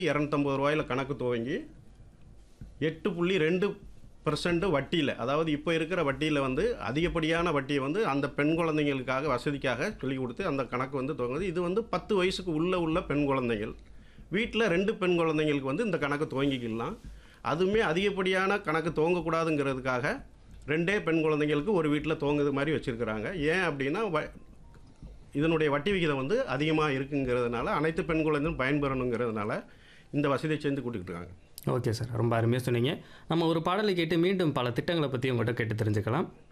இரநூத்தம்பது ரூபாயில் கணக்கு துவங்கி எட்டு புள்ளி ரெண்டு பர்சன்ட் வட்டியில் அதாவது இப்போ இருக்கிற வட்டியில் வந்து அதிகப்படியான வட்டியை வந்து அந்த பெண் குழந்தைங்களுக்காக வசதிக்காக சொல்லிக் கொடுத்து அந்த கணக்கு வந்து துவங்குது இது வந்து பத்து வயசுக்கு உள்ள உள்ள பெண் குழந்தைகள் வீட்டில் ரெண்டு பெண் குழந்தைங்களுக்கு வந்து இந்த கணக்கு துவங்கிக்கலாம் அதுவுமே அதிகப்படியான கணக்கு துவங்கக்கூடாதுங்கிறதுக்காக ரெண்டே பெண் குழந்தைங்களுக்கு ஒரு வீட்டில் துவங்குது மாதிரி வச்சுருக்கிறாங்க ஏன் அப்படின்னா வ இதனுடைய வட்டி விகிதம் வந்து அதிகமாக இருக்குங்கிறதுனால அனைத்து பெண் குழந்தையும் பயன்பெறணுங்கிறதுனால இந்த வசதியை செஞ்சு கொடுத்துக்கிட்டு இருக்காங்க ஓகே சார் ரொம்ப அருமையாக சொன்னீங்க நம்ம ஒரு பாடலை கேட்டு மீண்டும் பல திட்டங்களை பற்றி உங்கள்கிட்ட கேட்டு தெரிஞ்சுக்கலாம்